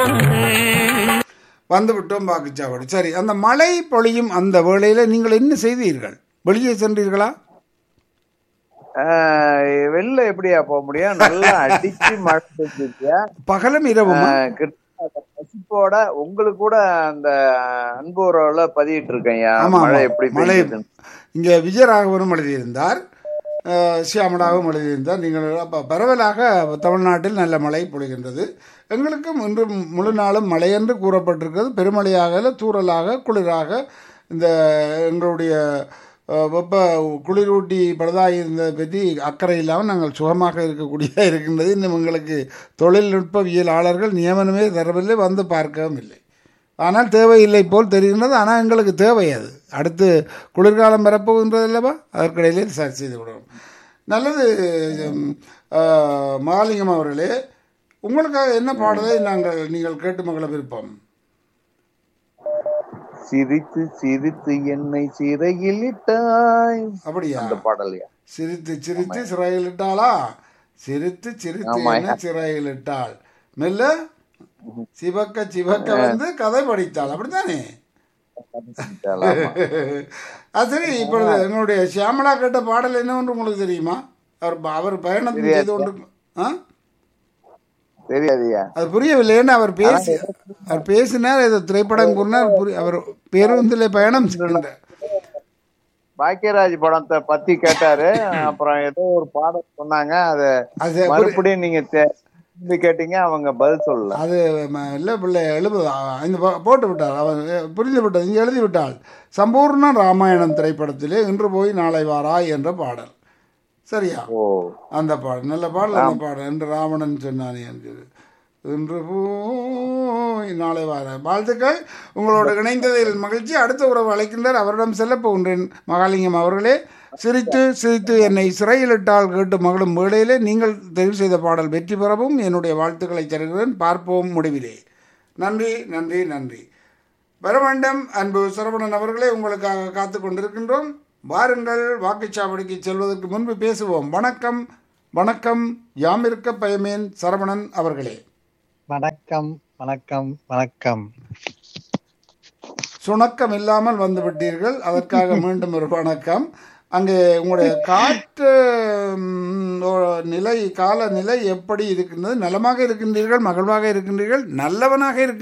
வந்து விட்டோம் வாக்குச்சாவடி சரி அந்த மழை பொழியும் அந்த வேளையில நீங்கள் என்ன செய்தீர்கள் வெளியே சென்றீர்களா ஆஹ் வெளில எப்படியா போக முடியும் நல்லா அடிச்சு மழை பெஞ்சிருக்கியா பகலும் இரவுமா பசிப்போட உங்களுக்கு கூட அந்த அன்பு உறவுல பதியிட்டு இருக்கேன்யா ஆமா, மழை ஆமா. எப்படி மழை பெய்யுதுன்னு. இங்கே விஜயராகவனும் எழுதியிருந்தார் அஹ், சியாமளாவும் எழுதியிருந்தார் நீங்கள் அப்ப பரவலாக தமிழ்நாட்டில் நல்ல மழை பொழிகின்றது எங்களுக்கும் இன்று முழு நாளும் மழை என்று கூறப்பட்டிருக்கிறது பெருமழையாக இல்ல, தூறலாக குளிராக இந்த எங்களுடைய அஹ், வெப்ப குளிரூட்டி பழுதாகி இருந்ததை பற்றி அக்கறை இல்லாமல் நாங்கள் சுகமாக இருக்கக்கூடிய இருக்கின்றது இன்னும் எங்களுக்கு தொழில்நுட்பவியலாளர்கள் நியமனமே தரவில்லை வந்து பார்க்கவும் இல்லை ஆனால் தேவையில்லை போல் தெரிகின்றது ஆனால் எங்களுக்கு தேவை அது அடுத்து குளிர்காலம் வரப்போகின்றது அல்லவா அதற்கிடையிலே சரி செய்து விடுவோம் நல்லது உம், ஆஹ், மகாலிங்கம் அவர்களே உங்களுக்காக என்ன பாடலை நாங்கள் நீங்கள் கேட்டு மகள விருப்பம் சிரித்து சிரித்து என்னை சிறையில் இட்டாய் அப்படியா அந்த பாடலையா சிரித்து சிரித்து சிறையிலிட்டாளா சிரித்து சிரித்து ஆமாய்யா. என்ன சிறையிலிட்டாள் மெல்ல சிவக்க சிவக்க வந்து கதை படித்தாள் அப்படித்தானே ஆமா. அது சரி இப்பொழுது எங்களுடைய சியாமலா கேட்ட பாடல் என்னவென்று உங்களுக்கு தெரியுமா அவர் அவர் பயணம் செய்து கொண்டு ஆ தெரியாதுயா அது புரியவில்லை ஏன்னா அவர் பேசி அவர் பேசினார் ஏதோ திரைப்படம் கூறினார் புரிய- அவர் பேருந்தில் பயணம் செய்கின்றார் பாக்கியராஜ் படத்தை பத்தி கேட்டாரு அப்புறம் ஏதோ ஒரு பாடம் சொன்னாங்க அத அது புரி- மறுபடியும் நீங்க தே- திரும்பி கேட்டீங்க அவங்க பதில் சொல்லல அது ம- இல்லை பிள்ளை எழுபது இந்த போ- போட்டு விட்டார் அவர் புரிந்து விட்டது இங்கே எழுதி விட்டாள் சம்பூர்ண ராமாயணம் திரைப்படத்திலே இன்று போய் நாளை வாராய் என்ற பாடல் சரியா ஓ அந்த பாடல் நல்ல பாடல் அந்த பாடல் என்று ராவணன் சொன்னானே என்று இன்று போய் நாளை வார வாழ்த்துக்கள் உங்களோடு இணைந்ததில் மகிழ்ச்சி அடுத்த உறவு அழைக்கின்றார் அவரிடம் செல்லப் போகின்றேன் மகாலிங்கம் அவர்களே சிரித்து சிரித்து என்னை சிறையிலிட்டால் கேட்டு மகளும் வேளையிலே நீங்கள் தெரிவு செய்த பாடல் வெற்றி பெறவும் என்னுடைய வாழ்த்துக்களை தருகிறேன் பார்ப்போம் முடிவிலே நன்றி நன்றி நன்றி வர வேண்டும் அன்பு சரவணன் அவர்களே உங்களுக்காக காத்து கொண்டிருக்கின்றோம் வாருங்கள் வாக்குச்சாவடிக்கு செல்வதற்கு முன்பு பேசுவோம் வணக்கம் வணக்கம் யாம் இருக்க பயமேன் சரவணன் அவர்களே வணக்கம் வணக்கம் வணக்கம் சுணக்கம் இல்லாமல் வந்து விட்டீர்கள் அதற்காக மீண்டும் ஒரு வணக்கம் அங்கே உங்களுடைய காற்று ம், ஓ- நிலை கால நிலை எப்படி இருக்கின்றது நலமாக இருக்கின்றீர்கள் மகிழ்வாக இருக்கின்றீர்கள் நல்லவனாக இருக்கின்றீர்கள்